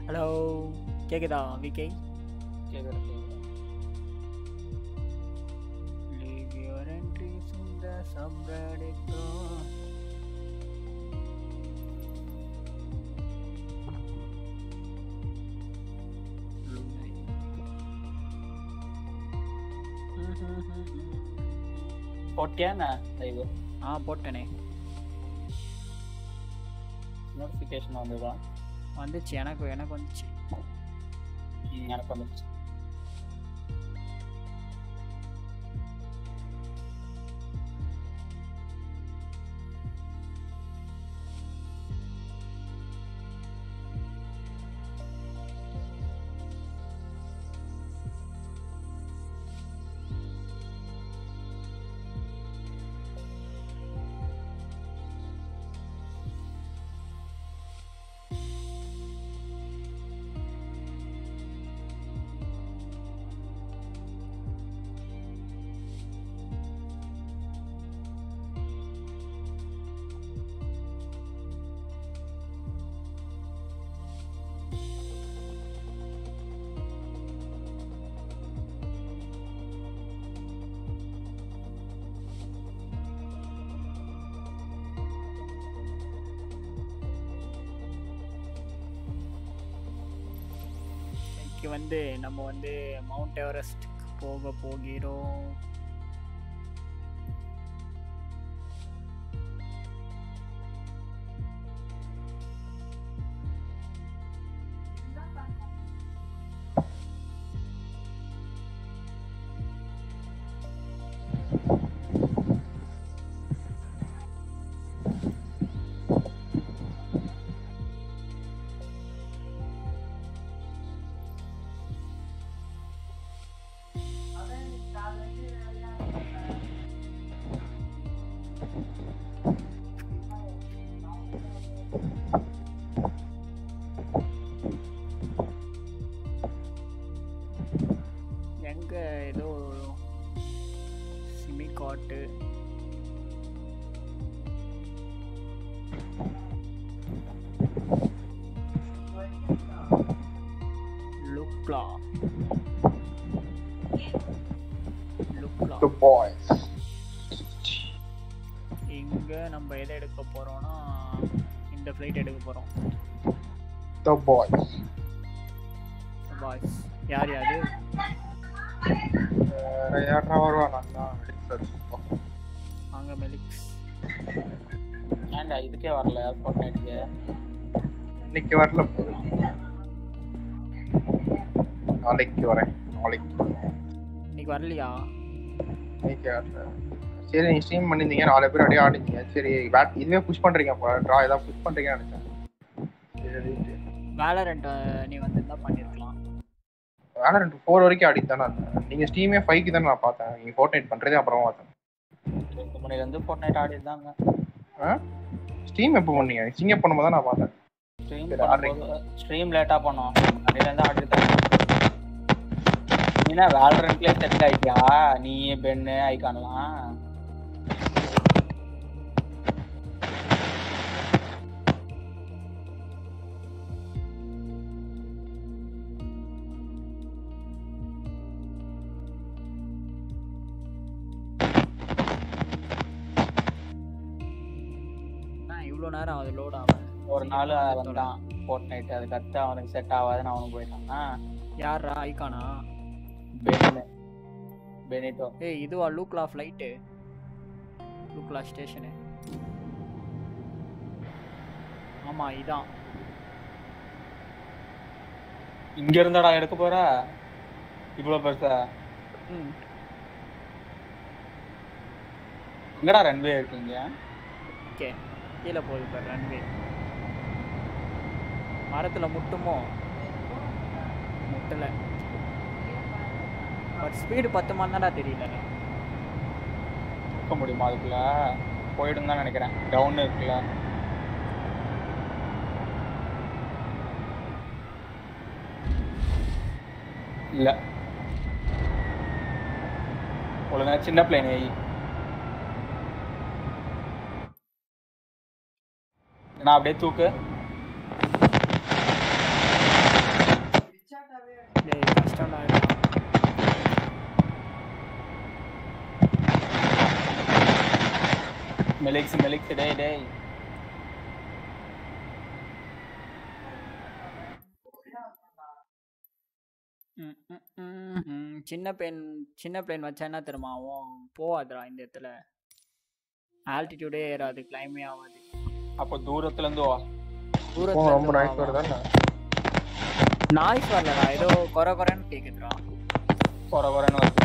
Hello கேக்குதா VK கேக்குது Leave your entries in the subreddit. போட்டியா என்ன லைவ் ஆ போட்டேனே நோட்டிஃபிகேஷன் வந்துதா வந்துச்சு எனக்கு எனக்கு வந்துச்சு ம், எனக்கு வந்துச்சு இன்னைக்கு வந்து நம்ம வந்து மவுண்ட் எவரெஸ்ட்க்கு போக போகிறோம் எங்க ஏதோ சிமிகாட்டு லுக்லா லுக்லா The boys. இங்க நம்ம எதை எடுக்க போறோம்னா இந்த ஃப்ளைட் எடுக்க போறோம் The boys. பாய்ஸ் யார் யாரு வேற யாரா வருவா நான் தான் சார் அங்க மெலிக்ஸ் ஏன்டா இதுக்கே வரல ஃபோர்ட்நைட்டுக்கு இன்னைக்கு வரல போகுது நாளைக்கு வரேன் நாளைக்கு இன்னைக்கு வரலையா இன்னைக்கு வரல சரி நீங்க ஸ்ட்ரீம் பண்ணிருந்தீங்க நாலு பேர் அப்படியே ஆடிங்க சரி பேட் இதுவே புஷ் பண்றீங்க அப்போ ட்ரா ஏதாவது புஷ் பண்றீங்கன்னு நினைச்சேன் சரி வேலை ரெண்டு நீ வந்து தான் பண்ணிருக்கலாம் வேலை ரெண்டு ஃபோர் வரைக்கும் ஆடி தானே இருந்தேன் நீங்க ஸ்டீமே ஃபைவ்க்கு தானே நான் பார்த்தேன் நீங்க ஃபோர் நைட் பண்றதே அப்புறமா பார்த்தேன் ரெண்டு மணிலேருந்து ஃபோர்ட்நைட் ஆடி இருந்தாங்க ஸ்டீம் எப்போ பண்ணீங்க சிங்க பண்ணும்போது தான் நான் பார்த்தேன் ஸ்ட்ரீம் சரி, பண்ணும்போது ஸ்ட்ரீம் லேட்டாக பண்ணோம் அன்னிலேருந்து ஆடி தான் நீனா வேலரண்ட்லேயே செட் ஆயிட்டியா நீ பென்னு ஐகான்லாம் நான் இவ்வளோ நேரம் ஆகுது லோட் ஆகும் ஒரு நாள் வந்தான் ஃபோர்ட்நைட் அதுக்கு அடுத்து அவனுக்கு செட் ஆகாதுன்னு அவனுக்கு போயிட்டான் யாரா ஐகானா பென்னு பெனிட்டோ ஏய் இதுவா லூக்லா ஃப்ளைட்டு லூக்லா ஸ்டேஷனு ஆமா இதான் இங்க இருந்தாடா எடுக்க போற இவ்வளவு பெருசா ம் எங்கடா ரன்வே இருக்கீங்க ஓகே கீழே போகுது பாரு ரன்வே மரத்துல முட்டுமோ முட்டல பட் ஸ்பீடு பத்துமான்னு தான்டா தெரியல இருக்க முடியுமா அதுக்குள்ள போயிடும் தான் நினைக்கிறேன் டவுன் இருக்குல்ல இல்ல ஒழுங்கா சின்ன பிளேன் வை நான் அப்படியே தூக்கு டேய் கஷ்டம்டா இதெல்லாம். மெலிக்ஸ் மெலிக்ஸ் டேய் டேய் ம், ம், ம், ம். சின்ன பிளேன் சின்ன பிளேன் வச்சா என்ன தெரியுமா ஆகும் போகாதுடா இந்த இடத்துல ஆல்டிடியூடே ஏறாது கிளைமே ஆகாது அப்போ தூரத்துல இருந்து வா போக ரொம்ப நாய்ஸ் வருதா நாய்ஸ் வரலடா ஏதோ குறை குறைன்னு கேக்குதுடா குறை குறைன்னு வருது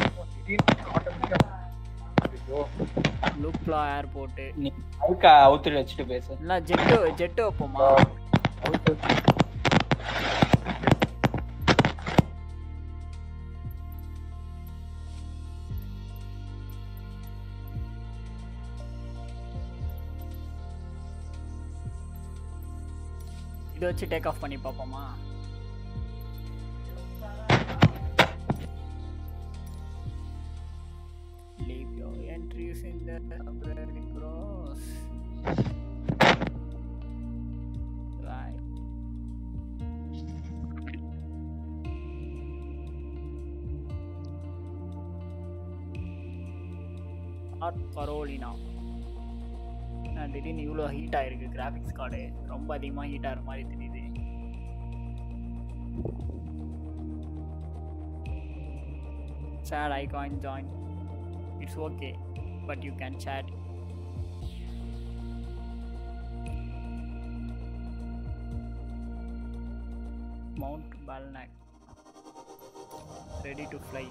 ஐயோ லுக்லா ஏர்போர்ட்டு நீ மைக்கை அவுத்துட்டு வச்சுட்டு பேசு இல்லை ஜெட்டு ஜெட்டு வைப்போமா இதை வச்சு டேக் ஆஃப் பண்ணி பார்ப்போமா Leave your entries in the library cross. Right. North Carolina திடீர்னு இவ்வளோ ஹீட் ஆயிருக்கு கிராஃபிக்ஸ் கார்டு ரொம்ப அதிகமாக ஹீட் ஆகிற மாதிரி தெரியுது sad icon join it's okay but you can chat mount balnac ready to fly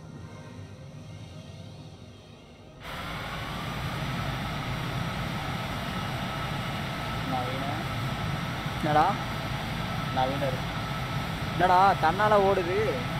நவீன என்னடா நவீனர் என்னடா தன்னால ஓடுது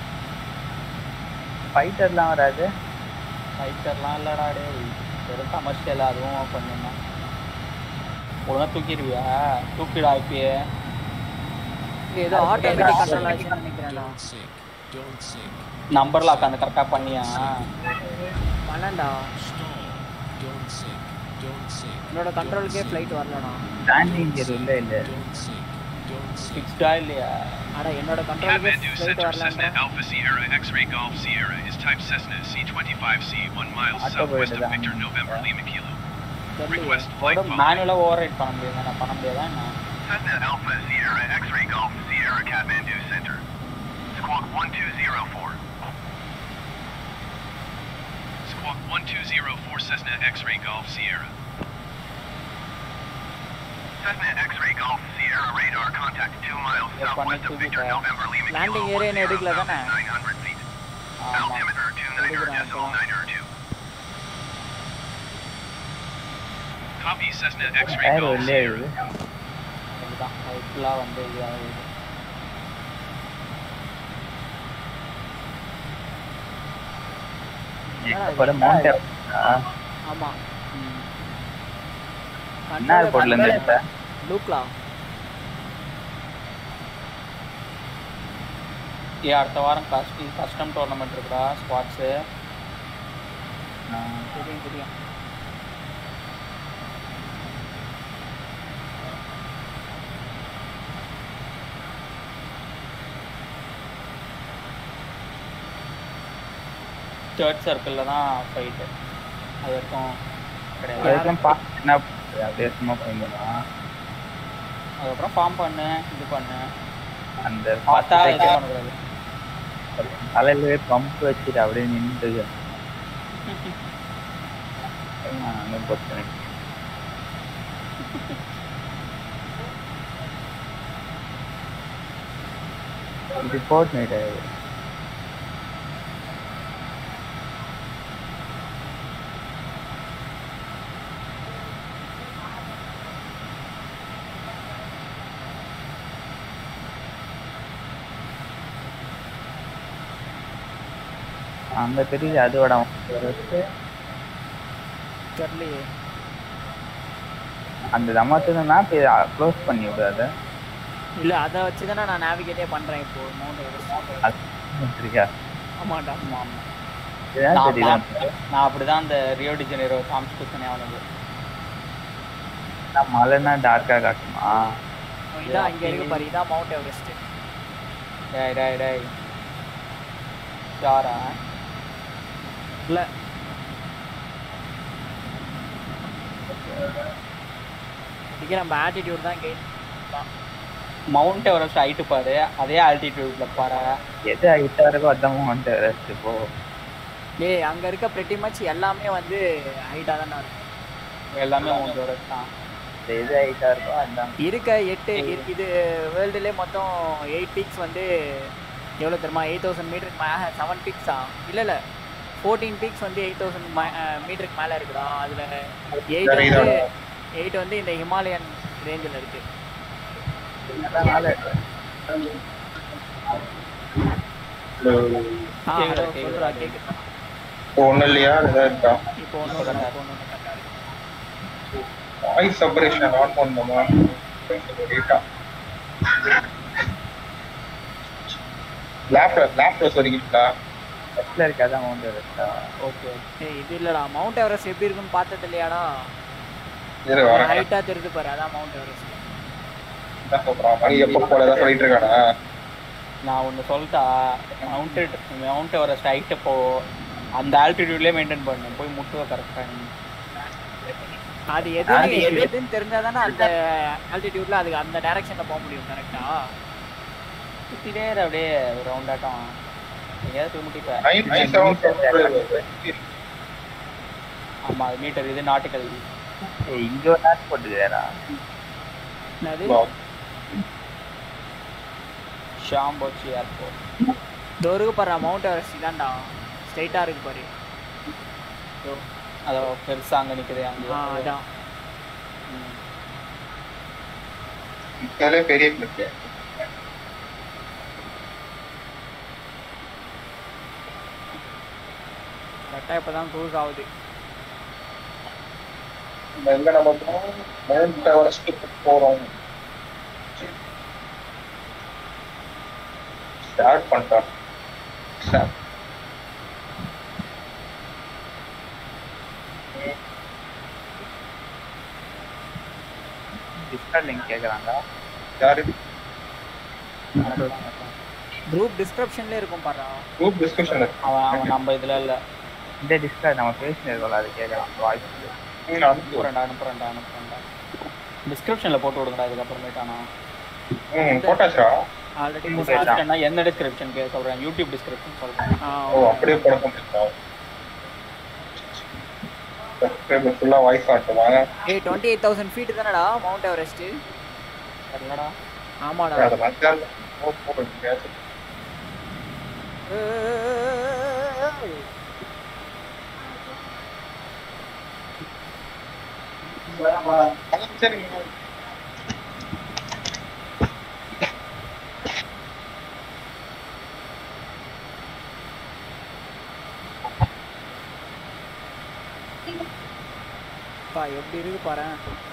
ஃபைட்டர்லாம் வராது ஃபைட்டர்லாம் இல்லடா டேய் வெறும் கமர்ஷியல் அதுவும் பண்ணுமா ஒழுங்கா தூக்கிடுவியா தூக்கிடா இப்பயே ஏதோ ஆட்டோமேட்டிக் கண்ட்ரோல் ஆச்சுன்னு நினைக்கிறேன்டா Don't sink. Don't sink. Number lock அந்த கரெக்டாக பண்ணியா பண்ணேன்டா Stall. Don't sink. Don't sink. என்னோட கண்ட்ரோலுக்கே ஃப்ளைட் வரலடா ஸ்டாண்டிங் கியர் இல்லை இல்லை Don't sink. Don't sink. ஃபிக்ஸ்டா இல்லையா அட என்னோட கண்ட்ரோலுக்கே Kathmandu ஃப்ளைட் Center Cessna வரலன்றா Alpha Sierra X-ray Golf Sierra is type Cessna C25C, one mile Auto southwest of போயிடுதா? Victor November Lima Kilo. தெரியல Request flight அதோட following. மேனுவலாக ஓவர் ரைட் பண்ண முடியாது நான் பண்ண முடியாதா என்ன Cessna Alpha Sierra X-ray Golf Sierra Kathmandu Center. Squawk 1204. Squawk 1204 Cessna X-ray Golf Sierra. Cessna X-ray Golf Sierra radar contact 2 miles Yeah, southwest of Victor connectivity. November Lima Landing Kilo area ன்னு எடுக்கல தானே? 900 feet. ஆமாம் Altimeter 29 எடுக்கிறேன் decimal அப்பதான். 902. Copy Cessna X-ray tyre Golf வெளியே Sierra. இருக்குது அதுதான் ஃபுல்லாக வந்து இதாகுது கூட மவுண்ட் ஆமா என்ன ஏர்போர்ட்ல இருந்து எடுத்த லூக்லா ஏ அடுத்த வாரம் கஸ்டி கஸ்டம் டோர்னமெண்ட் இருக்குடா ஸ்குவாட்ஸு தெரியும் தெரியும் தேர்ட் சர்க்கிளில் தான் ஃபைட்டு அது வரைக்கும் கிடையாது அதுக்கெல்லாம் பார்த்து என்ன பண்ணுறது? அப்படியே சும்மா போயிருந்தோம் அதுக்கப்புறம் ஃபார்ம் பண்ணு இது பண்ணு அந்த பார்த்தா பார்த்து இது பண்ணக்கூடாது தலையிலே பம்ப் வச்சுட்டு அப்படியே நின்று பொறுத்து இது போர்ட் நைட் அங்க தெரியுது அதோட தெரியலையே அந்த தமாத்து மேப் க்ளோஸ் பண்ணி விடாத இல்ல அதை வச்சு தானே நான் நேவிகேட்டே பண்றேன் இப்போ மவுண்ட் எவரெஸ்ட் அது சரியா ஆமாண்டா ஆமாம் இதுதான் நான் தெரியல நான் நான் அப்படிதான் அந்த ரியோ டிஜெனரோ காமிச்சு கொடுத்தனே அவனுக்கு நான் மழைனா டார்க்கா காட்டுமா இதான் இங்க இருக்கு பாரு இதான் மவுண்ட் எவரெஸ்ட் டேய் டேய் டேய் யாரா இல்லை இதுக்கு நம்ம ஆட்டிடியூட் தான் கெயின் மவுண்ட் எவரெஸ்ட் ஹைட்டு பாரு அதே ஆல்டிடியூட்ல பாரு எது ஹைட்டா இருக்கோ அதான் மவுண்ட் எவரெஸ்ட் இப்போ டேய் அங்கே இருக்க pretty மச் எல்லாமே வந்து ஹைட்டாக தானே இருக்கும் எல்லாமே மவுண்ட் எவரெஸ்ட் தான் இந்த எது ஹைட்டா இருக்கோ அதான் இருக்க எட்டு இரு- இது வேர்ல்டுலேயே மொத்தம் எயிட் பீக்ஸ் வந்து எவ்வளோ தெரியுமா எயிட் தௌசண்ட் மீட்டருக்கு மே செவன் பீக்ஸா இல்லை இல்லை ஃபோர்டீன் பீக்ஸ் வந்து எயிட் தௌசண்ட் மீட்டருக்கு மேலே இருக்குதா அதில் எயிட் வேற வந்து இதோட? எயிட் வந்து இந்த ஹிமாலயன் ரேஞ்சில் இருக்குது அதனால ஆ கேக்குதா, ஹலோ கேக்குதா? சொல்கிறா கேட்குதா இப்போ ஒன்றும் இல்லையா ஏதாவது இருக்கா இப்போ ஒன்றும் இப்போ ஒன்று கரெக்டாக இருக்கு வாய்ஸ் செப்பரேஷன் ஆன் பண்ணணுமா டேட்டா லேப்டாப் லேப்டாப் வரைக்குங்களா ஃபர்ஸ்ட்ல இருக்காதான் மவுண்ட் எவரெஸ்டா ஓகே ஏய் இது இல்லைடா மவுண்ட் எவரெஸ்ட் எப்படி இருக்குன்னு பார்த்தது இல்லையாடா இரு வரேன் ஹைட்டாக தெரியுது பாரு அதான் மவுண்ட் எவரெஸ்ட் என்ன சொல்றான் மணி எப்போ போல ஏதாவது சொல்லிட்டு இருக்கானா நான் ஒன்று சொல்லிட்டா மவுண்டட் மவுண்ட் எவரெஸ்ட் ஹைட்டு போ அந்த ஆல்டிடியூட்லேயே மெயின்டைன் பண்ணு போய் முட்டுவ கரெக்டாக நீ அது எது எது எதுன்னு தெரிஞ்சால் தானே அந்த ஆல்டிடியூட்ல அதுக்கு அந்த டைரக்ஷனில் போக முடியும் கரெக்டா சுற்றிட்டே இரு அப்படியே ஒரு ரவுண்ட் ஆட்டம் எங்கேயாவது போய் முட்டிப்ப நைன் நைன் செவன் ஆமாம் அது மீட்டர் இது நாட்டுக்கல் ஏய் இங்க ஒரு நாட் போட்டுக்கிறா என்னது ஷாம்போச்சி ஏர்போர்ட் இதோ இருக்கு பாரு மவுண்ட் எவரெஸ்ட் இதான்டா ஸ்ட்ரைட்டாக இருக்கு பாரு அதோ பெருசா அங்கே நிற்குது ஆ அங்கே அதான் ம். இதுல பெரிய கிளிப் கரெக்டாக இப்போ தான் க்ரூஸ் ஆகுது எங்க நம்ம போறோம் மவுண்ட் எவரெஸ்ட் போறோம் ஸ்டார்ட் பண்ணிட்டோம் ஸ்டார்ட் டிஸ்கார்ட் லிங்க் கேக்குறாங்க யாரு குரூப் டிஸ்கிரிப்ஷன்லேயே இருக்கும் பாரு குரூப் டிஸ்கஷன் அவன் அவன் நம்ம இதில் இல்லை இந்த டிஸ்கார்ட் நம்ம பேசினிருக்கோம்ல அது கேக்குறான் வாய்ஸ் அனுப்புறேன்டா அனுப்புறேன்டா அனுப்புறேன்டா டிஸ்கிரிப்ஷனில் போட்டு விடுங்கடா இதுக்கப்புறமேட்டானா ம் போட்டாச்சா ஆல்ரெடி டிஸ்கிரிப்ஷன்னா எந்த டிஸ்கிரிப்ஷன் கே சொல்கிறேன் யூடியூப் டிஸ்கிரிப்ஷன் சொல்கிறேன் ஓ அப்படியே போட முடியுமா சப்ஸ்கிரைபர் ஃபுல்லா வாய்ஸ் ஆட்டுமா ஏய் டுவெண்ட்டி எயிட் தௌசண்ட் ஃபீட் தானடா மவுண்ட் எவரெஸ்ட்டு தெரியலடா ஆமாடா அதை வந்தால் ஓ போடுங்க சரி பா எப்படி இருக்கு பாரு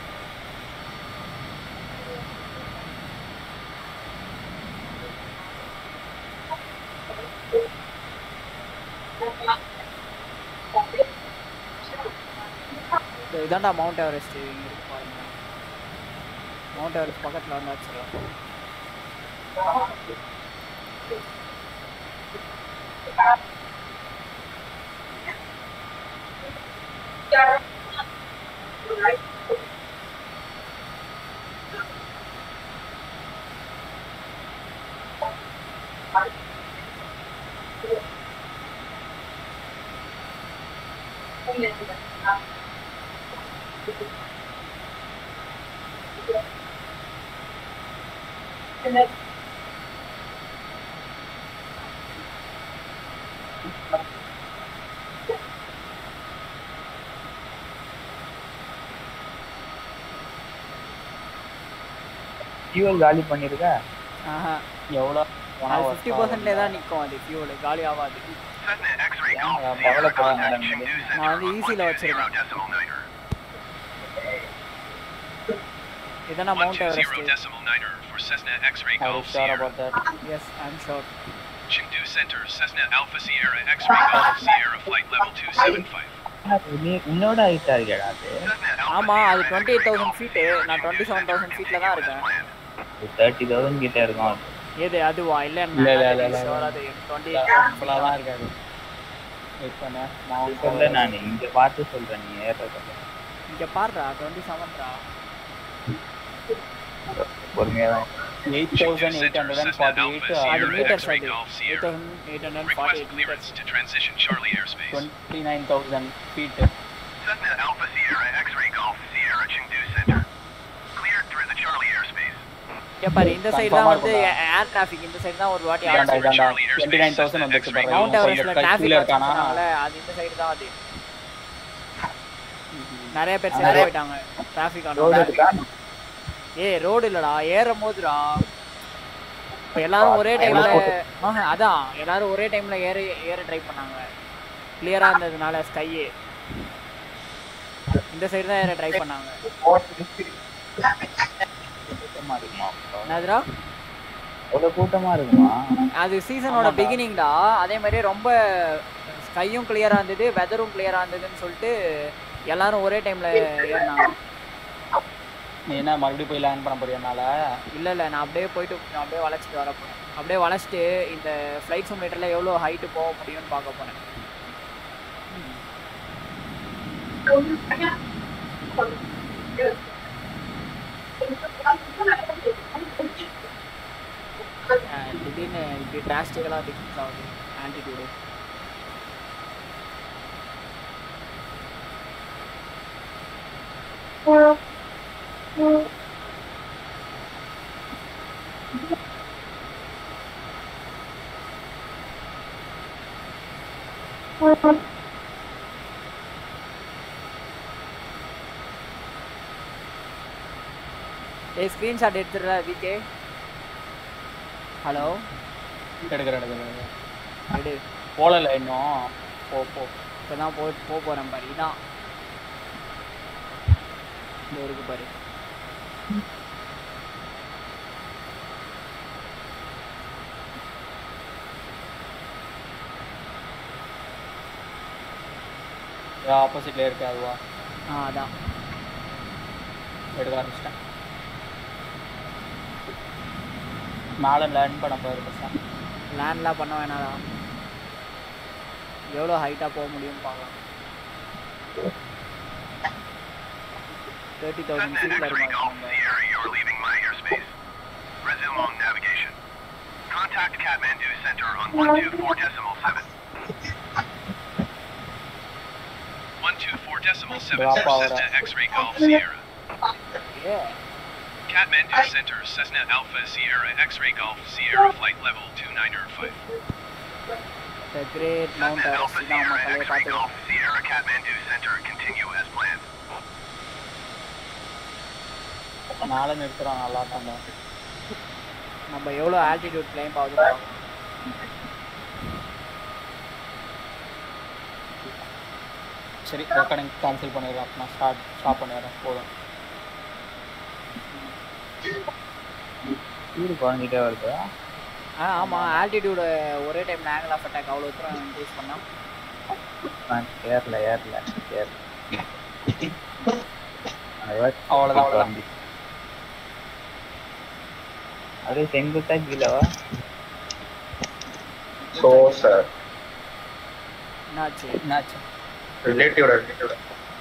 இதோ இதான்டா மவுண்ட் எவரெஸ்ட் இங்க இருக்கு பாருங்க மவுண்ட் எவரெஸ்ட் பக்கத்துல வந்தாச்சு ஃபியூல் காலி பண்ணிருக்க ஆஹா எவ்வளோ அது ஃபிஃப்டி பர்சன்ட்லேயே தான் நிற்கும் அது ஃபியூல் காலி ஆகாது Cessna X-ray Golf Yeah, Sierra develop contact on Chengdu them. Center. நான் வந்து ஈஸியில் Zero வச்சிருக்கேன் decimal niner. இதானா One Mount two zero Everest decimal niner for Cessna X-ray I was Golf sure Sierra. about that. Yes I am sure Chengdu Center, Cessna Alpha Sierra X-ray Golf Sierra flight level 275. நீ உன்னோட ஹைட்டா இருக்கேடா அது Cessna Alpha ஆமாம் அது Sierra twenty eight X-ray thousand Golf feet Sierra நான் twenty seven thousand ஃபீட்டில் தான் இருக்கேன் தேர்ட்டி தௌசண்ட் கிட்ட இருக்கும் அது எது அதுவா இல்ல இல்ல, இல்ல, இல்ல, இல்ல. அது டுவெண்ட்டி ஃபுல்லாக தான் இருக்காது வெயிட் பண்ண மவுண்ட் சொல்ல நான் இங்க பார்த்து சொல்றேன் நீ ஏறது இங்க பாருடா டுவெண்ட்டி செவன்டா பொறுமையா தான் eight thousand eight hundred and forty eight அது Sierra மீட்டர்ஸ் X-ray அது Golf eight Sierra. Thousand eight hundred forty Request eight clearance metres to transition Charlie airspace. Twenty nine thousand feet Cessna Alpha Sierra X-ray Golf Sierra Chengdu Center. Cleared through the Charlie airspace. இங்க பாரு இந்த side தான் Confirm-ஆ வந்து இருக்கும்டா. Air traffic இந்த side தான் ஒரு வாட்டி இதாண்டா ஆச்சு இதாண்டா டுவெண்ட்டி நைன் தௌசண்ட் வந்துச்சு பாரு மவுண்ட் எவரெஸ்ட்ல கீழே டிராஃபிக் இருக்கானா சொன்னாங்கல அது இந்த சைடு தான் அது நிறைய பேர் சேர்ந்து போயிட்டாங்க டிராஃபிக் ரோடு ஆனோட இருக்கா ஏய் ரோடு இல்லடா ஏறும் போதுடா இப்போ எல்லாரும் ஒரே டைம்ல ஆஹா அதான் எல்லாரும் ஒரே டைம்ல ஏற ஏற ட்ரை பண்ணாங்க கிளியரா இருந்ததுனால ஸ்கையே இந்த சைடு தான் ஏற ட்ரை பண்ணாங்க கூட்டமா இருக்குமா என்னதுடா அவ்வளவு கூட்டமா இருக்குமா அது சீசனோட பிகினிங்டா அதே மாதிரி ரொம்ப ஸ்கையும் கிளியரா இருந்தது வெதரும் கிளியரா இருந்ததுன்னு சொல்லிட்டு எல்லாரும் ஒரே டைம்ல ஏறினாங்க நீ என்ன மறுபடியும் போய் லேண்ட் பண்ண போறியா என்னால இல்ல இல்ல நான் அப்படியே போயிட்டு நான் அப்படியே வளைச்சிட்டு வர போறேன் அப்படியே வளைச்சிட்டு இந்த ஃப்ளைட் சிமுலேட்டர்ல எவ்வளவு ஹைட்டு போக முடியும்னு பார்க்க போறேன் அஹ் திடீர்னு இப்படி டிராஸ்டிக்கலாக டிஃப்ரென்ஸ் ஆகுது ஆல்டிடியூடு ஏய் ஸ்க்ரீன்ஷாட் எடுத்துடுறா விகே ஹலோ எடுக்கிறேன் எடுக்கிறேன் எடு போகல இன்னும் போ போ இப்போ தான் போ போக போகிறேன் பாரு இதான் இந்த இருக்கு பாரு ஆப்போசிட்ல இருக்கு அதுவா ஆ அதான் எடுக்க ஆரம்பிச்சிட்டேன் மேலே லேண்ட் பண்ண போயிரு பசங்க லேண்ட்லாம் பண்ண வேணாடா எவ்வளோ ஹைட்டாக போக முடியும்னு பார்க்கலாம் தேர்ட்டி தௌசண்ட் Cessna ஃபீட்டில் X-ray Golf இருக்கும் Sierra, you're leaving my airspace. Resume on navigation. Contact Kathmandu Center on 124 decimal 7. 124 decimal 7 Drop for out. Cessna X-ray Golf Sierra. ஏ Kathmandu Center, Cessna Alpha Sierra X-ray Golf Sierra flight level 2905. The great Mount Cessna Everest Alpha இதான் Sierra மக்களே X-ray பார்த்துக்கலாம் Golf Sierra Kathmandu Center, continue as planned. மேலே நிறுத்துறான் நல்லா தாங்க நம்ம எவ்வளோ altitude claim ஆகுது பார்க்கலாம். சரி ரெக்கார்டிங் கேன்சல் பண்ணிடுறேன் நான் ஸ்டார்ட் ஸ்டாப் பண்ணிடுறேன் போதும் ஸ்பீடு குறைஞ்சிட்டே வருதா ஆ ஆமாம் ஆல்டிடியூட ஒரே டைம் ஆங்கிள் ஆஃப் அட்டாக் அவ்வளோ தூரம் இன்க்ரீஸ் பண்ணால் நான் ஏறல ஏறல ஏறல அதுவா- அவ்வளவுதான், அவ்வளவுதான். வந்துச்சு. அப்படியே செங்குத்தா கீழவா ஸோ சார் என்னாச்சு என்னாச்சு ரிலேட்டிவோட ரிலேட்டிவோட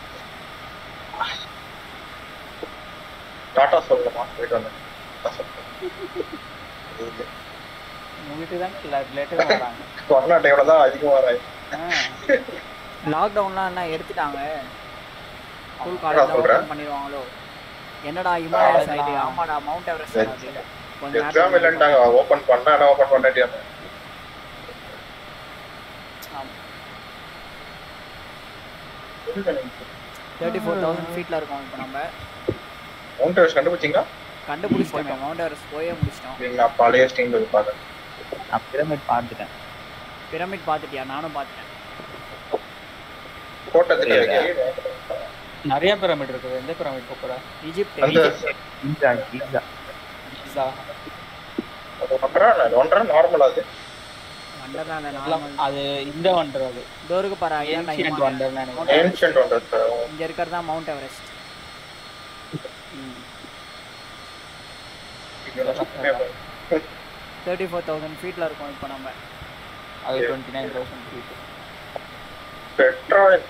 டாட்டா சொல்லலாமா போயிட்டு வந்தேன் டாடா சொல்லலாம். இது உங்க வீட்டுக்கு தான் ரிலேட்டிவ் வராங்க கொரோனா டைம்ல தான் அதிகமா வராது ஆ. லாக்டவுன்லாம் என்ன எடுத்துட்டாங்க ஸ்கூல் நான் காலேஜ் சொல்றேன். ஓப்பன் பண்ணிடுவாங்களோ என்னடா இமாலயஸ் ஆயிட்டு ஆமாடா மவுண்ட் எவரெஸ்ட் அது கொஞ்ச எக்ஸாம் இல்லைன்ட்டாங்க ஓப்பன் பண்ணா என்ன ஓப்பன் பண்ணிட்டியாங்க தேர்ட்டி ஃபோர் தௌசண்ட் ஃபீட்டில் இருக்கோம் இப்போ நம்ம மவுண்ட் எவரெஸ்ட் கண்டுபிடிச்சிங்களா கண்டுபிடிச்சிட்டோமே மவுண்ட் எவரெஸ்ட் போயே முடிச்சிட்டோம் இல்லைங்களா பழைய ஸ்டீம் பாருங்க நான் பிரமிட் பார்த்துட்டேன் பிரமிட் பார்த்துட்டியா நானும் பார்த்துட்டேன் கோட்டை சரியா? நிறைய பிரமிட் இருக்குது எந்த பிரமிட் போக்குற ஈஜிப்ட் அந்த கீஸா கீஸா பீஸா ஒன்றரை ஒன்றரை நார்மல் அது வண்டர்லாண்ட் எல்லாம் நார்மல் அது இந்த வண்டர் அது டோருக்கு பாரு இதான் ஏன்ஷியன்ட் ஹிமாலயா. வண்டர் நினைக்கிறேன் Mount Everest. Ancient wonder sir இங்க இருக்கிறது தான் Mount Everest thirty four thousand ஃபீட்டில் இருக்கோம் இப்போ நம்ம அது twenty nine thousand feet 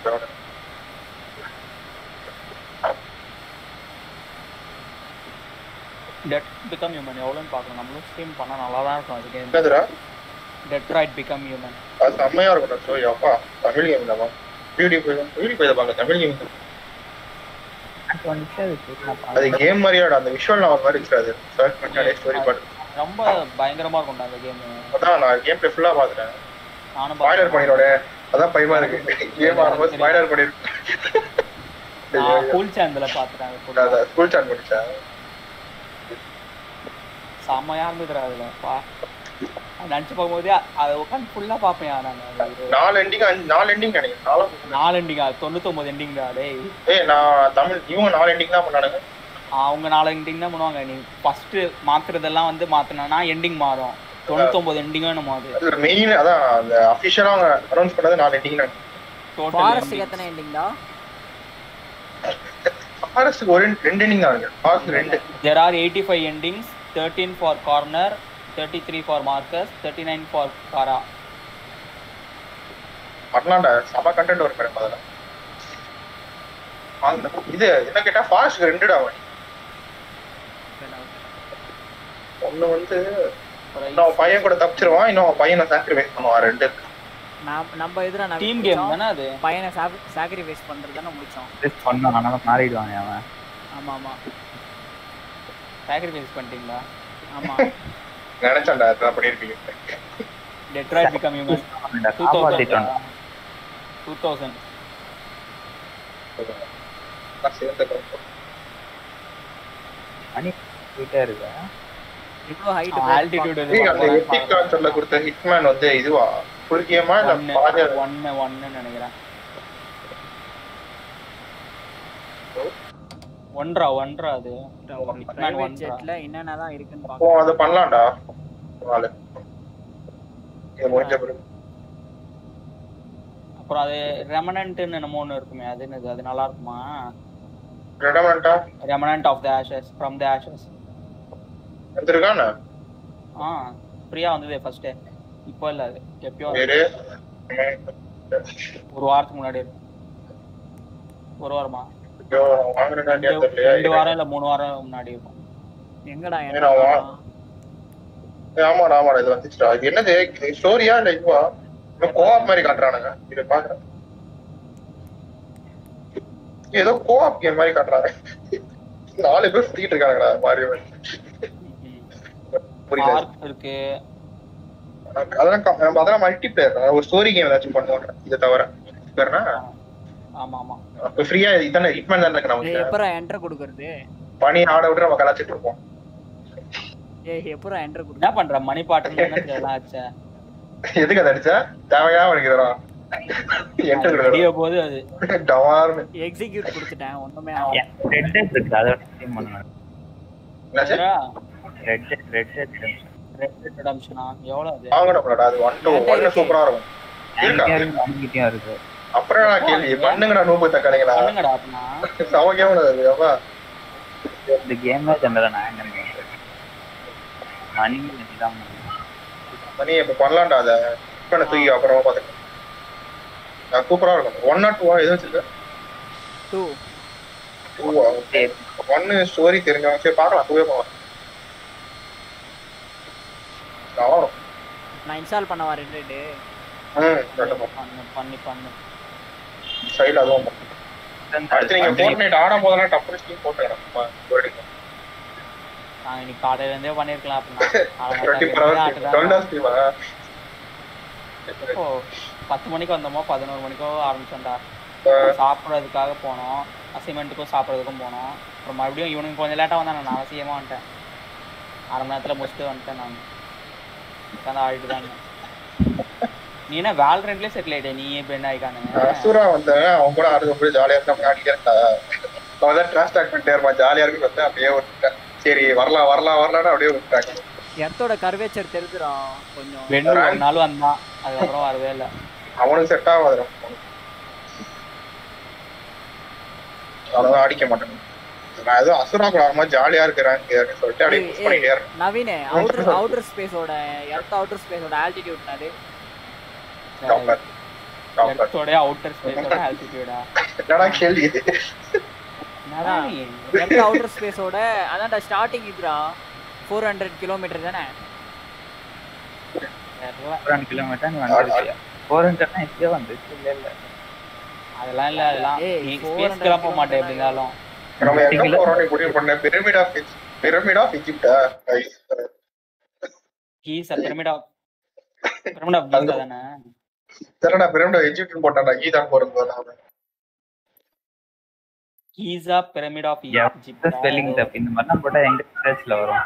Detroit become human எவ்வளோன்னு பார்க்கணும் நம்மளும் ஸ்ட்ரீம் பண்ணால் நல்லா தான் இருக்கும் அது கேம் என்னதுடா டெட்ராய்ட் பிகம் ஹியூமன் அது செம்மையா இருக்கும் ஸ்டோரி அப்பா தமிழ் கேம் தான் பியூட்டி போய் பியூட்டி போய் பாங்க தமிழ் கேம் எனக்கு வந்துச்சு அது சரி நான் அது பார்த்தேன். கேம் மாதிரியோட அந்த விஷுவல் நான் மாதிரி இருக்காது சர்ச் பண்ணி ஸ்டோரி பாட்டு ரொம்ப பயங்கரமாக இருக்கும்டா அந்த கேம் அதான் நான் கேம் பிளே ஃபுல்லா பாத்துட்டேன் நானும் ஸ்பாய்லர் பண்ணிரோட அதான் பயமா இருக்கு கேம் ஆடும்போது ஸ்பாய்லர் பண்ணிருக்கு நான் ஃபுல் சேனலில் பார்த்துட்டேன் அது full ஆ. ஸ்கூல் ஸ்டார்ட் பண்ணிச்சேன் செம்மையாக இருந்துதுடா அதில் பா அது நினச்சி பார்க்கும்போதே அதை உட்காந்து ஃபுல்லாக பார்ப்பேன் நான் நாலு எண்டிங் நாலு எண்டிங் நினைக்கிறேன் நாலு நாலு எண்டிங்கா தொண்ணூத்தொம்பது எண்டிங்டா டேய் ஏய் நான் தமிழ் இவங்க நாலு எண்டிங் தான் பண்ணானுங்க அவங்க நாலு எண்டிங் தான் பண்ணுவாங்க நீ ஃபர்ஸ்ட் மாத்துறதெல்லாம் வந்து மாத்தினா எண்டிங் மாறும் தொண்ணூத்தொம்பது எண்டிங்கும் என்னமோ அது அது மெயின் அதான் அந்த அஃபிஷியலா அவங்க அனௌன்ஸ் பண்ணது நாலு எண்டிங் தான் ஃபாரஸ்ட்டுக்கு எத்தனை எண்டிங்டா ஃபாரஸ்ட்டுக்கு ஒரு ரெண்டு எண்டிங் தான் இருக்கு ஃபாரஸ்ட் ரெண்டு there are eighty five endings thirteen for Connor thirty three for Marcus thirty nine for Kara பண்ணலாம்டா செம கண்டென்ட் வரும் மேடம் அதில் அந்த இது என்ன கேட்டா ஃபாரஸ்ட்க்கு ரெண்டுடா அவன் ஒண்ணு வந்து இன்னும் பையன் கூட தப்பிச்சிருவான் இன்னும் பையனை சாக்ரிஃபைஸ் பண்ணுவான் ரெண்டு நாம் நம்ம எதிராக நான் டீம் கேம் தானே அது பையனை சாக்ரிஃபைஸ் பண்ணுறது தானே முடிச்சோம் Just பண்ணான் அதனால மாறிடுவாங்க அவன் ஆமாம் ஆமாம் சாக்ரிஃபைஸ் பண்ணிட்டீங்களா ஆமாம் நினைச்சான்டா அதான் பண்ணிருப்பீங்க டெட்ராய்ட் பிகம் ஹியூமன் அவன்டா டூ தௌசண்ட் காப்பாத்திட்டான் டூ தௌசண்ட் நான் சேர்ந்து மணி போயிட்டே இருக்கா இவ்வளோ ஹைட் ஆல்டிடியூட் ஏய், அந்த எத்திக் கான்சர்ட்ல கொடுத்த ஹிட்மேன் வந்து இதுவா ஃபுல் கேமா இல்ல ஒன்னு பாதி ஒன்னு ஒன்னு நினைக்கிறேன் ஒன்றா ஒன்றா அது பிரைவேட் ஒன்றா ஜெட்டில் என்னென்ன தான் இருக்குன்னு ஓ பார்க்கலாம் அது பண்ணலாம்டா நாலு இது முடிஞ்ச பிறகு அப்புறம் அது ரெமனன்ட்னு என்னமோ ஒன்று இருக்குமே அது என்னது அது நல்லா இருக்குமா ரெடமெண்டா remnant of the ashes from the ashes வந்திருக்கானே ஆ ஃப்ரீயா வந்ததே ஃபர்ஸ்ட் இப்போ இல்ல அது எப்பயோ பேரு ஒரு வாரத்துக்கு முன்னாடி இருக்கும். ஒரு வாரமா ஐயோ வாங்குறேன் ரெண்டு தெரியலையா ரெண்டு வாரம் இல்ல மூணு வாரம் முன்னாடி இருக்கும் எங்கடா ஏய், என்ன நான் வா- ஏய், ஆமாடா ஆமாடா இது வந்துச்சுடா இது என்னது இது ஸ்டோரியா இல்ல இதுவா இன்னும் கோஆப் மாதிரி காட்டுறானுங்க இத பாக்குறேன் ஏதோ கோஆப் கேம் மாதிரி காட்டுறாங்க நாலு பேர் சுத்திட்டு இருக்காங்கடா மாரியோ புரியல பார்க் இருக்கு அதெல்லாம் க- நம்ம அதெல்லாம் மல்டி பிளேயர் ஒரு ஸ்டோரி கேம் ஏதாச்சும் பண்ணுவோம் இதை தவிர வேறனா ஆமா ஆமா அப்ப ஃப்ரீயா இதானே ஹிட்மேன் தானே இருக்கு ஏய் நமக்கு எப்பரா என்டர் கொடுக்கறது பனி ஆட விட்டு நம்ம கலாச்சிட்டு இருப்போம் ஏய் எப்பரா என்டர் என்ன கொடுக்க பண்ற மணி பாட்டுன்னு என்ன தெரியல ஆச்சே எதுக்கு அதை அடிச்சா தேவையா வலிக்குதுடா என்கிட்ட முடிய போது அது டவார்னு எக்ஸிக்யூட் கொடுத்துட்டேன் ஒண்ணுமே ஆகல. ரெட் டெட் இருக்கு அதை ஸ்ட்ரீம் பண்ணணும் என்னாச்சு red dead red dead red ரிடம்ஷனா எவ்வளவு அது வாங்கணும்லடா அது ஒன் டூ ஒன்னு சூப்பரா இருக்கும் இருக்கா எங்கேயும் இருக்கு அப்புறம் நான் கேள்வி பண்ணுங்கடா நூம்பு தக்காளிங்களா பண்ணுங்கடா அப்படின்னா சமக்கே அது அப்பா இந்த கேமே ஜெனரல் நான் என்ன மணி தான் மணி இப்ப பண்ணலாம்டா அத பண்ண தூக்கி அப்புறமா பாத்துக்கலாம் நான் சூப்பரா இருக்கும் ஒன் நாட் டூவா எது வச்சிருக்க டூ டூவா ஒன்னு ஸ்டோரி தெரிஞ்சவங்க சரி பார்க்கலாம் டூவே போகலாம் ஆவணும் நான் இன்ஸ்டால் பண்ண வரேன் ரெண்டு ம் கண்டிப்பா பண்ணு பண்ணி பண்ணு சைடுல அதுவும் பண்ணு. அடுத்து நீங்க ஃபோர்ட்நைட் ஆடும் போதெல்லாம் டப்புனு ஸ்கீம் போட்டுக்கிறேன் நாங்க இன்னைக்கு காலையில இருந்தே பண்ணிருக்கலாம் twenty four hours twelve hours ஸ்கீமா இப்போ பத்து மணிக்கு வந்தோமோ பதினோரு மணிக்கோ ஆரம்பிச்சோம்டா சாப்பிட்றதுக்காக போனோம் அசைன்மெண்ட்டுக்கும் சாப்பிட்றதுக்கும் போனோம் அப்புறம் மறுபடியும் இவனுக்கு கொஞ்சம் லேட்டாக வந்தா நான் அவசியமா வந்துட்டேன் அரை மணி நேரத்தில் முடிச்சுட்டு வந்துட்டேன் நான் உட்காந்து ஆடிட்டு தான் இருந்தேன். நீ என்ன வேல் ரெண்டுலேயே செட்டில் ஆயிட்டே நீ இப்போ என்ன ஆயிக்கானுங்க அசுரா வந்தேன் அவன் கூட ஆடுறது போய் ஜாலியா இருந்தா முன்னாடி இருக்கா அவன் தான் டிரான்ஸ் டாக் பண்ணிட்டே இருப்பான் ஜாலியா இருக்கு பார்த்தா அப்படியே விட்டுட்டேன் சரி வரலாம் வரலாம் வரலாம்னு அப்படியே விட்டுட்டாங்க எர்த்தோட கர்வேச்சர் தெரிஞ்சிடும் கொஞ்சம் வெண்ணூர் ஒரு நாள் வந்தான் அதுக்கப்புறம் வரவே இல்லை அவனுக்கு செட் ஆகாது அவனதான் அடிக்க மாட்டான் நான் ஏதோ அசுரா குழாமா ஜாலியா இருக்கிறேன் சொல்லிட்டு அப்படியே ஏய், புஷ் பண்ணிட்டே ஏய், இருக்கேன் நவீன் அவுட்டர் அவுட்டர் ஸ்பேஸோட எர்த் அவுட்டர் ஸ்பேஸோட ஆல்டிடியூட் அது டாப்பர் டாப்பர் எர்த்தோட அவுட்டர் ஸ்பேஸோட ஆல்டிடியூடா என்னடா கேள்வி இது என்னடா நீ? எர்த் அவுட்டர் ஸ்பேஸோட அதான்டா ஸ்டார்டிங் இதுடா ஃபோர் ஹண்ட்ரட் கிலோமீட்டர் தானே தெரியல. ஃபோர் கிலோமீட்டர் நீ வந்துருச்சு ஃபோர் ஹண்ட்ரட்னா எப்படியோ வந்துருச்சு இல்ல இல்ல அதெல்லாம் இல்ல அதெல்லாம் ஏய், நீ 400 ஸ்பேஸ்க்குலாம் போக மாட்டேன் எப்படி kilometer இருந்தாலும் நம்ம எங்க போறோம்னு முடிவு பண்ண பிரமிட் ஆஃப் பிரமிட் ஆஃப் இஜிப்டா கீஸ் pyramid of pyramid of Giza தானே தெரியடா பிரமிட் ஆஃப் இஜிப்ட் போட்டாடா ஈதான் போறது போறாங்க கீஸா பிரமிட் ஆஃப் ஸ்பெல்லிங் தப்பு இந்த மாதிரிலாம் போட்டா எங்க சர்ச்ல வரும்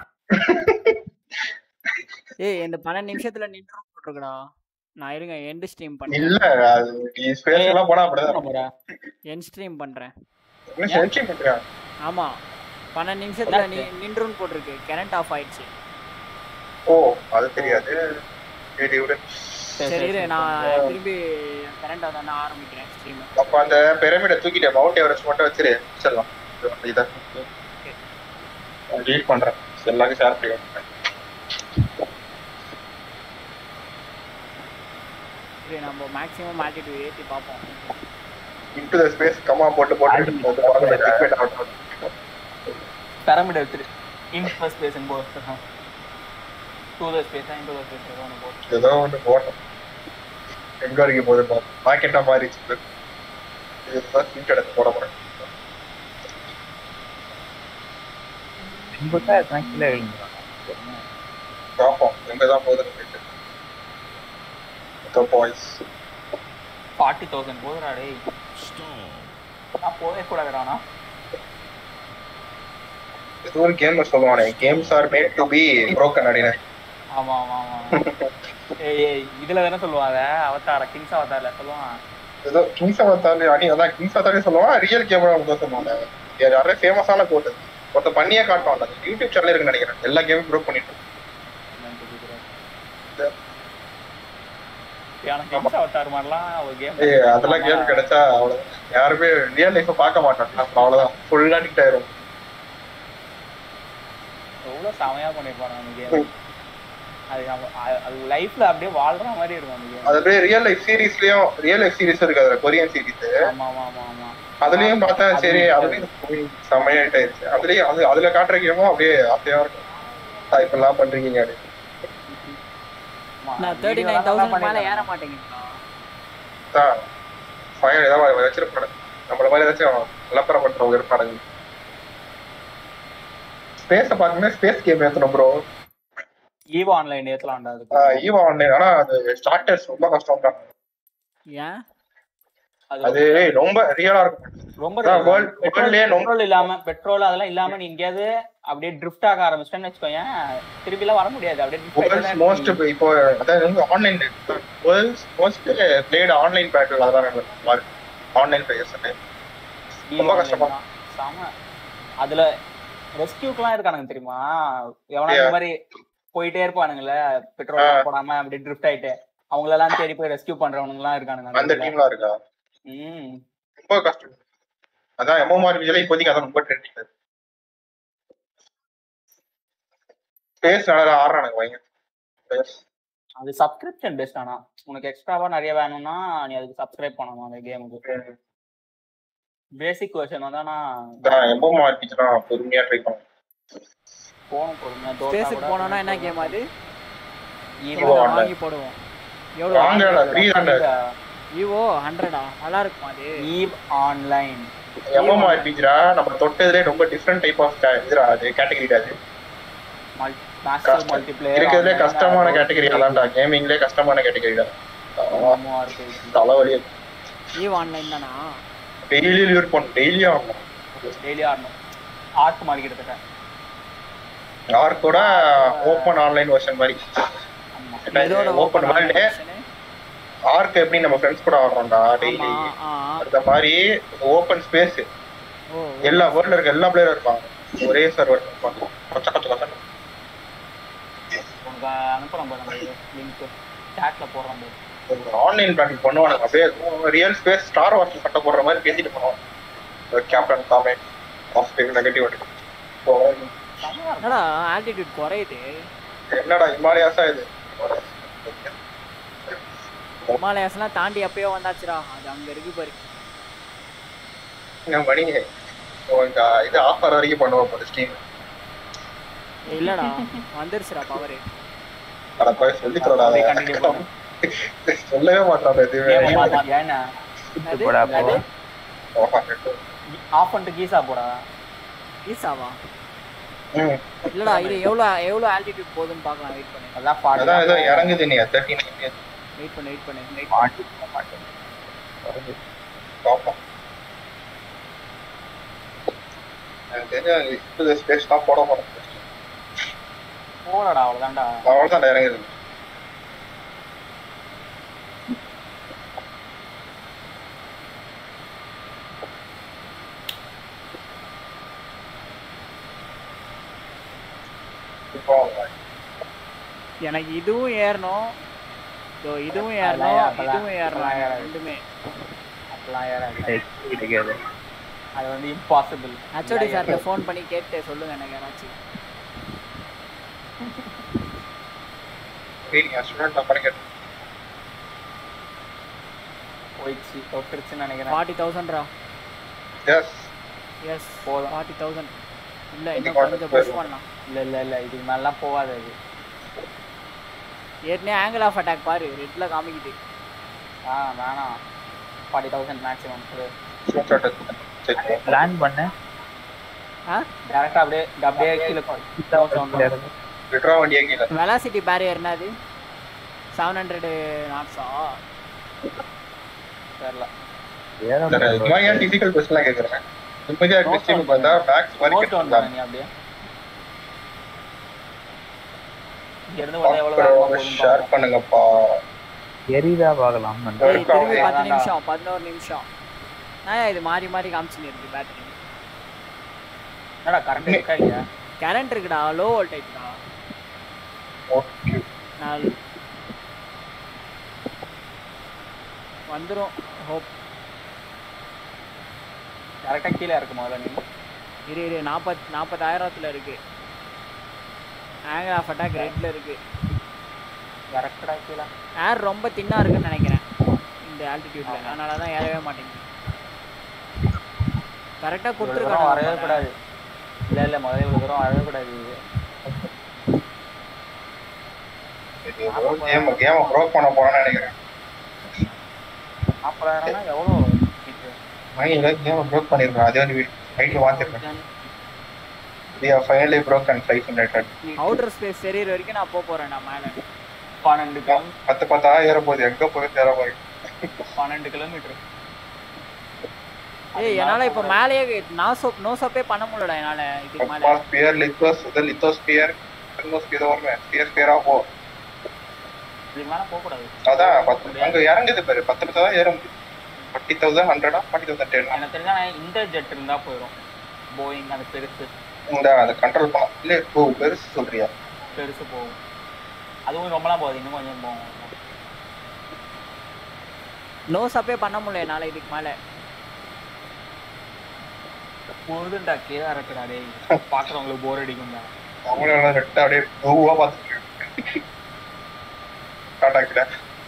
ஏய் இந்த பன்னெண்டு நிமிஷத்துல நின்று போட்டிருக்கடா நான் இருங்க எண்ட் ஸ்ட்ரீம் பண்றேன் இல்ல அது நீ ஸ்பேஸ் எல்லாம் போனா அப்படிதான் எண்ட் ஸ்ட்ரீம் பண்றேன் என்ன சென்சி பண்றேன் ஆமா பன்னெண்டு நிமிஷத்துல நீ நின்றுன்னு போட்டிருக்கு கரண்ட் ஆஃப் ஆயிடுச்சு ஓ அது தெரியாது சரி விடு சரி இரு நான் திரும்பி கரண்ட் வந்தா ஆரம்பிக்கிறேன் ஸ்ட்ரீம் அப்ப அந்த பிரமிட தூக்கிட்டேன் மவுண்ட் எவரெஸ்ட் மட்டும் வச்சிரு வச்சிடலாம் இதான் டீல் பண்றேன் எல்லாருக்கும் ஷேர் பண்ணி சரி நம்ம மேக்ஸிமம் ஆல்டிடியூட் ஏத்தி பார்ப்போம் இன்டு த ஸ்பேஸ் கமா போட்டு போட்டு அது பக்கத்துல டிக்வேட் ஆகட்டும் பிரமிட் எடுத்துரு இன் ஃபர்ஸ்ட் ஸ்பேஸ் போ to the space in to the space ஏதோ ஒன்று போ ஏதோ ஒன்று போட்டோம் எங்க வரைக்கும் போகுது பார்ப்போம் பாக்கெட்டா மாறிச்சு இதுதான் ஸ்கிரீன் எடுத்து போட போறேன் இன்புட்டா எத்தனை கீழே விழுந்துரும் பார்ப்போம் எங்க தான் போகுதுன்னு சொல்லிட்டு பாய்ஸ் ஃபார்ட்டி தௌசண்ட் போதுடா டேய் Stall. நான் போவே கூடாதுடானா இது ஒரு கேமர் சொல்லுவானே games are made to be broken அப்படின்னு ஆமா ஆமா ஆமா ஏய் ஏய் இதுல தானே சொல்லுவாங்க அவதார கிங்ஸ் அவதாரில் சொல்லுவான் ஏதோ கிங்ஸ் அவத்தாலே அணி அதான் கிங்ஸ் அவத்தாலே சொல்லுவான் ரியல் கேமரா தான் சொல்லுவாங்க நிறைய ஃபேமஸான கோட் ஒருத்த பண்ணியே காட்டுவான் அது யூடியூப் சேனல் இருக்குன்னு நினைக்கிறேன் எல்லா கேமும் ப்ரூவ் பண்ணிட்டு எனக்கு கிங்ஸ் அவதார் மாதிரிலாம் ஒரு கேம் ஏய் அதெல்லாம் கேம் கிடைச்சா அவ்வளவுதான் யாருமே ரியல் லைஃப் பார்க்க மாட்டாங்க அப்புறம் அவ்வளவுதான் ஃபுல் அடிக்ட் ஆயிரும் எவ்வளவு செமையா பண்ணிருப்பாங்க அந்த கேம் அது நம்ம அ- அது லைஃப்ல அப்படியே வாழ்ற மாதிரி இருக்கும் அந்த கேம் அது அப்படியே ரியல் லைஃப் சீரிஸ்லயும் ரியல் லைஃப் சீரிஸ் இருக்கு அதுல கொரியன் சீரிஸ் ஆமா ஆமா ஆமா ஆமா அதுலயும் பார்த்தா சரி அதுலயும் செம்மையாயிட்டாயிருச்சு அதுலயும் அது அதுல காட்டுற கேமும் அப்படியே ஆசையா இருக்கும் ஆ, இப்பெல்லாம் பண்றீங்க அப்படின்னு ஆமா. நான் தேர்ட்டி video நைன் தான் தௌசண்ட் மேல பண்ணிருக்காங்க. ஏற மாட்டேங்குதுண்ணா தான் ஃபைனல் ஏதாவது வச்சிருப்பாங்க நம்மள மாதிரி ஏதாச்சும் விளம்பரம் பண்றவங்க இருப்பாங்க ஸ்பேஸ பாக்கணும் ஸ்பேஸ் கேம் ஏத்தணும் ப்ரோ ஈவோ ஆன்லைன் ஏத்தலாம்டா அதுக்கு ஈவா ஆன்லைன் ஆனா அது ஸ்டார்டர்ஸ் ரொம்ப கஷ்டம் தான் ஏன் அது ரொம்ப ரியலா இருக்கும் ரொம்ப அதான் world- worldலயே ரொம்ப- பெட்ரோல் இல்லாம பெட்ரோல் அதெல்லாம் இல்லாம நீ எங்கேயாவது அப்படியே ட்ரிஃப்ட் ஆக ஆரம்பிச்சிட்டேன்னு வச்சுக்கோயேன் திருப்பி எல்லாம் வர முடியாது அப்படியே drift ஆயிட்டே வேர்ல்ட்ஸ் தான் மோஸ்ட் இருக்க இப்போ அதாவது வந்து online world's most played online battle அதெல்லாம் ஆன்லைன் பிளேயர்ஸ் முடியும். ரொம்ப ஈவோ கஷ்டமா. online தான். செம அதுல ரெஸ்கியூக்கெல்லாம் இருக்கானுங்க தெரியுமா எவனா Yeah. இந்த மாதிரி போயிட்டே இருப்பானுங்கல்ல பெட்ரோல் ஆ. போடாம அப்படியே ட்ரிஃப்ட் ஆயிட்டு அவங்களெல்லாம் தேடி போய் ரெஸ்கியூ பண்றவனுங்க எல்லாம் இருக்கானுங்க அந்த இதுல. டீம்லாம் இருக்கா ம் ரொம்ப கஷ்டம் அதான் எம்எம்ஆர்பிஜில இப்போதைக்கு அதான் ரொம்ப ட்ரெண்டிங் ஸ்பேஸ் நல்லா ஆடுறானுங்க வைங்க Players. அது சப்ஸ்கிரிப்ஷன் பெஸ்ட் ஆனா உனக்கு எக்ஸ்ட்ராவா நிறைய வேணும்னா நீ அதுக்கு சப்ஸ்கிரைப் பண்ணணும் அந்த கேமுக்கு பேசிக் வெர்ஷன் வந்தானா அதான் எம்எம்ஆர்பிஜிலாம் பொறுமையா ட்ரை பண்ணுங்க போகணும் பொறுமையா தோத்தா ஸ்பேஸுக்கு கூட போனோம்னா என்ன கேம் அது ஈவோ Evo அதை online. வாங்கி போடுவோம் எவ்வளோ வாங்கடா ஃப்ரீ தான்டா விவோ ஹண்ட்ரடா நல்லா இருக்குமா அது ஈவ் ஆன்லைன் எம்எம்ஆர்பிஜிரா நம்ம தொட்டதுலே ரொம்ப டிஃப்ரெண்ட் டைப் ஆஃப் இதுரா அது கேட்டகரி அது மாஸ்டர் கஷ்டம். மல்டிப்ளேயர் இருக்கிறதுலே கஷ்டமான கேட்டகரி அதான்டா கேமிங்லே கஷ்டமான கேட்டகரி தான் தலைவலி ஈவோ ஆன்லைன் தானா டெய்லி லியூர் பண்ணும் டெய்லியும் ஆகணும் டெய்லி ஆடணும் ஆர்ட் மாதிரி கிட்டத்தட்ட யார் கூட ஓப்பன் ஆன்லைன் வெர்ஷன் மாதிரி ஆமா இதோட open open world version. Ark எப்படி நம்ம ஃப்ரெண்ட்ஸ் கூட ஆடுறோம்டா டெய்லி ஆமா ஆ அந்த மாதிரி ஓப்பன் ஸ்பேஸ் ஓ எல்லா வேர்ல்ட்ல இருக்க எல்லா பிளேயரும் இருப்பாங்க ஒரே சர்வர் இருப்பாங்க கொச்ச கொச்ச கொச்ச உனக்கு அனுப்புறோம் பாரு நம்ம லிங்க் சாட்ல போடுறோம் பாரு ஆன்லைன் பிளாட்ஃபார்ம் பண்ணுவானுங்க அப்படியே ரியல் ஸ்பேஸ் ஸ்டார் வாட்ச் சட்டை போடுற மாதிரி பேசிட்டு போனோம் captain comment of speed negative என்னடா ஆல்டிடியூட் குறையுது என்னடா இமாலயாஸா இது ஹிமாலயாஸ்லாம் தாண்டி அப்பயோ வந்தாச்சுடா அது அங்க இருக்கு பாரு என் மணி உங்க இது ஆஃபர் வரைக்கும் பண்ணுவோம் போல ஸ்டீம் ஏய், இல்லடா வந்துருச்சுடா பவரு அட போய் சொல்லி தரடா அப்படியே continue பண்ணு. சொல்லவே மாட்டான் எதுவுமே கேம் மாத்தியா என்ன என்னது? போடா போ ஆஃப் பண்ணிட்டு கீசா போடா ஈசாவா ம். இல்லடா இது எவ்வளோ எவ்வளோ ஆல்டிடியூட் போகுதுன்னு பார்க்கலாம் வெயிட் பண்ணு அதான் ஃபார்ட்டி அதான் ஏதோ இறங்குது நீ தேர்ட்டி வெயிட் பண்ணு வெயிட் பண்ணு வெயிட் மாட்டி போக மாட்டேன் வருது. பார்ப்போம் எனக்கு தெரிஞ்ச இது ஸ்பேஸ் தான் போட போறேன் போலடா அவ்வளவுதான்டா அவ்வளோதான் இறங்குது இப்போ எனக்கு இதுவும் ஏறணும் இதோ இதுவும் அதெல்லாம் ஏறணும் அதெல்லாம் இதுவும் ஏறணும் அதெல்லாம் ஏறாது. ரெண்டுமே அப்படிலாம் ஏறாது டெக்ஸ்ட் கிடைக்காது அது வந்து இம்பாசிபிள் ஹெச்ஓடி சார்கிட்ட ஃபோன் பண்ணி கேட்டு சொல்லுங்க எனக்கு யாராச்சும் நீ ஸ்டூடெண்ட் நான் படிக்கிறேன் போயிடுச்சு தொட்டுருச்சுன்னு நினைக்கிறேன் ஃபார்ட்டி தௌசண்ட்ரா எஸ் எஸ் போதும். ஃபார்ட்டி தௌசண்ட் இல்லை இன்னும் இன்னும் கொஞ்சம் புஷ் போயிடும். பண்ணலாம் இல்ல இல்ல இல்ல இதுக்கு மேலாம் போகாது அது ஏற்கனவே ஆங்கிள் ஆஃப் அட்டாக் பாரு ரெட்ல காமிக்குது ஆ வேணாம் ஃபார்ட்டி தௌசண்ட் மேக்ஸிமம் ஸ்க்ரீன்ஷாட் எடுத்து சரி பிளான் பண்ண ஆ டேரக்டா அப்படியே அப்படியே கீழே இருந்து விட்ரா வண்டியே கீழே வெலாசிட்டி பேரியர் என்னது செவன் ஹண்ட்ரடு நாட்ஸா தெரியல ஏற இது மாதிரி ஏன் டிஃபிகல்ட் கொஸ்டின்லாம் கேட்குறேன் நிம்மதியாக டிஸ்ட்ரிபியூட் பார்த்தா மேக்ஸ் நோட் வரைக்கும் டவுன் பண்ணு நீ அப்படியே இங்க இருந்து வந்து எவ்வளவு வேகமா போகுதுன்னு ஷேர் பாப்போம். பண்ணுங்கப்பா எரிதா பார்க்கலாம் ஏய் இருக்கா திரும்பி அவனே? பத்து அதான்டா. நிமிஷம் பதினோரு நிமிஷம் நான் இது மாறி மாறி காமிச்சுன்னு இருக்கு பேட்டரி என்னடா கரண்ட் இருக்கா இல்லையா கரண்ட் இருக்குடா லோ வோல்டேஜ்டா ஓகே நான் வந்துரும் ஹோப் டேரக்டா கீழே இருக்கு முதல்ல நீ இரு இரு நாற்பத் நாற்பதாயிரத்துல இருக்கு ஆங்கிள் ஆஃப் அட்டாக் ரெட்ல இருக்கு டேரக்டா கீழே ஏர் ரொம்ப தின்னா இருக்குன்னு நினைக்கிறேன் இந்த ஆல்டிடியூட்ல அதனால தான் ஏறவே மாட்டேங்குது கரெக்டாக இவ்வளவு தூரம் வரவே கொடுத்துருக்காங்க கூடாது இல்ல இல்ல முதல்ல இவ்வளவு தூரம் வரவே கூடாது இது இது கேம் கேம் ப்ரோக் பண்ண போறேன்னு நினைக்கிறேன் நாற்பதாயிரம்னா எவ்வளோ மைண்ட்ல கேம் ப்ரோக் பண்ணிருக்கேன் அதே வந்து நைட்ல மாத்திருக்கேன் we are finally broken flight simulator outer space தெரியுற வரைக்கும் நான் போக போறேன் நான் மேலே பன்னெண்டு கிலோ பத்து பத்தா ஏற போகுது எங்க போய் ஏற போய் பன்னெண்டு கிலோமீட்டர் ஏய் என்னால இப்போ மேலேயே நாசோப் நோசப்பே பண்ண முடியலடா என்னால இதுக்கு மேலே ஸ்பியர் லித்தோஸ் இது லித்தோஸ்பியர் தெர்மோஸ்பியர் வருமே ஸ்பியர் ஸ்பியரா போ இதுக்கு மேல போக கூடாது அதான் பத்து அங்க இறங்குது பாரு பத்து பத்து தான் ஏற முடியும் ஃபார்ட்டி தௌசண்ட் ஹண்ட்ரடா ஃபார்ட்டி தௌசண்ட் டென் எனக்கு தெரிஞ்சா நான் இந்த ஜெட் இருந்தா போயிடும் போயிங் அது பெருசு இந்த அதை கண்ட்ரோல் பண்ணலாம் இல்ல ஓ பெருசு சொல்றியா பெருசு போகும் அதுவும் ரொம்பலாம் போகுது இன்னும் கொஞ்சம் போகும் நோசப்பே பண்ண முடியல என்னால இதுக்கு மேலே போதுண்டா கீழே இறக்குடா டேய் பாக்குறவங்களுக்கு போர் அடிக்கும்டா அவங்களோட ரெட்டை அப்படியே ப்ளூவா பார்த்துட்டு டாடா கிட்ட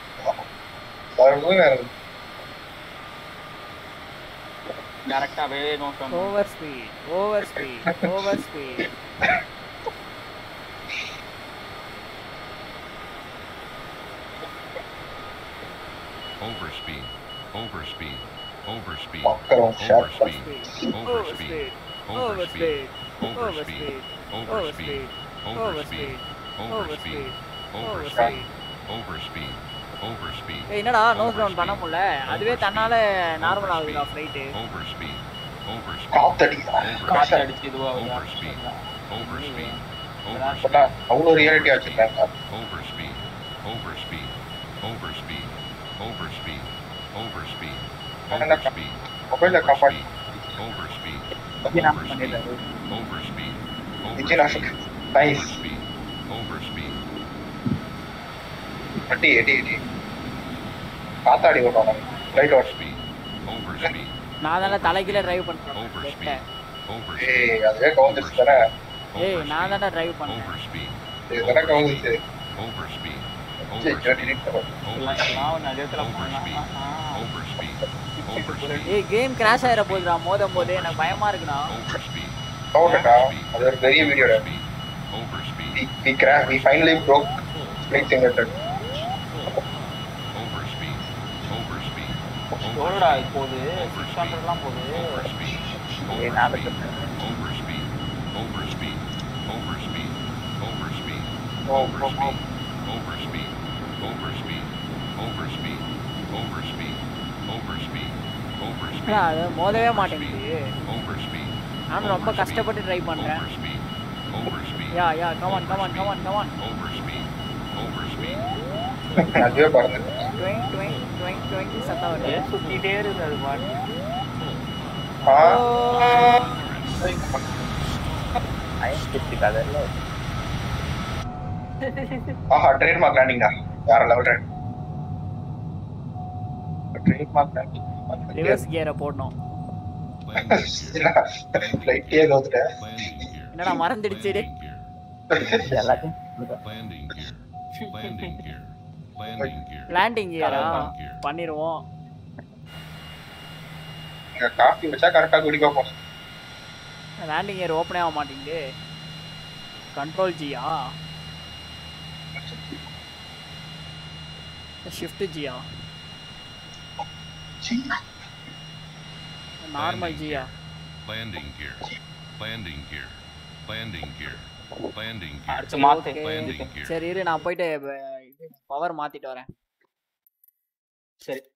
டேரக்டா அப்படியே நோக்கம் over speed over speed over speed Overspeed. Overspeed. Overspeed. பார்க்குறோம் share Overspeed. Over Overspeed. Speed over Overspeed. Speed over speed over Overspeed. Speed over Overspeed. Speed over Overspeed. Speed over Overspeed. Speed Overspeed. Overspeed. ஏய் என்னடா nose down பண்ண முடியல அதுவே தன்னால normal ஆகுதுடா flight Overspeed. Overspeed. காத்தடிக்கிறா காற்று அடிச்சு இதுவாகுது Overspeed. Overspeed. போட்டா Overspeed. அவ்வளோ ரியாலிட்டி வச்சிருக்காங்க Overspeed. Overspeed. Overspeed. Overspeed. Overspeed. என்னடா Overspeed. மொபைல காப்பாடி Overspeed. இது நான் Overspeed. பண்ணிடுறேன். Overspeed. விஜய் நாஷக் நைஸ் Overspeed. Overspeed. அடி அடி அடி காத்தாடி விடுவாங்க லைட் வாட்ச் Overspeed. Overspeed. நான் தானே தலைகீழ டிரைவ் பண்றேன் Overspeed. லெஃப்ட்டை Overspeed. ஏய் அதுவே கவுந்துச்சு தானே ஏய் நான் தானே டிரைவ் பண்ணேன் Overspeed. இது தானே கவுந்துச்சு Overspeed. சரி, Overspeed. delete பண்ணு. எல்லாம் நிறைய இடத்துல Overspeed. போனா Overspeed. Overspeed. ஏய் கேம் கிராஷ் ஆயிர போகுதுடா மோதும் போது எனக்கு பயமா இருக்குடா Overspeed. கவுண்டட்டா அது ஒரு பெரிய வீடியோட Overspeed. Overspeed. we, we, cra- we finally broke Flight Simulator. Overspeed. Overspeed. எவ்வளோடா போகுது சிக்ஸ் ஹண்ட்ரட்லாம் போகுது Overspeed. ஏய், நாளைக்கு Overspeed. Overspeed. Overspeed. Overspeed. Oh, oh, Overspeed. Overspeed. Overspeed. Overspeed. Overspeed. Overspeed. Overspeed. ஏய், அது மோதவே மாட்டேங்குது Overspeed. நானும் ரொம்ப கஷ்டப்பட்டு ட்ரை பண்றேன் Overspeed. Overspeed. Yeah yeah come on come on come on come on Overspeed. Overspeed. அதுவே பாருங்க டுவெங் டுவெங் டுவெங் டுவெங் சத்தம் வருது ஏன் சுத்திட்டே இருக்குது அது பாட்டு ஆ ஐஸ்டிக் கதையில ஆஹா ட்ரேட்மார்க் லேண்டிங்டா வேற level trade trademark landing reverse கியரை போடணும் Landing gear. ஃப்ளைட்டே கவுத்துட்டேன் Landing gear. என்னடா மறந்துடுச்சு டே Landing gear. எல்லாத்தையும் Landing gear. Landing gear. Landing gear. Landing கியரா Landing gear. பண்ணிடுவோம் இங்க காஃபி வச்சா கரெக்டா குடிக்க போகும் லேண்டிங் கியர் ஓப்பனே ஆக மாட்டேங்குது control gear shift gear normal gear Landing gear. Landing gear. Landing gear. Landing gear. அடுத்து மாத்து ஓகே Landing gear. சரி இரு நான் போயிட்டு பவர் மாத்திட்டு வரேன் சரி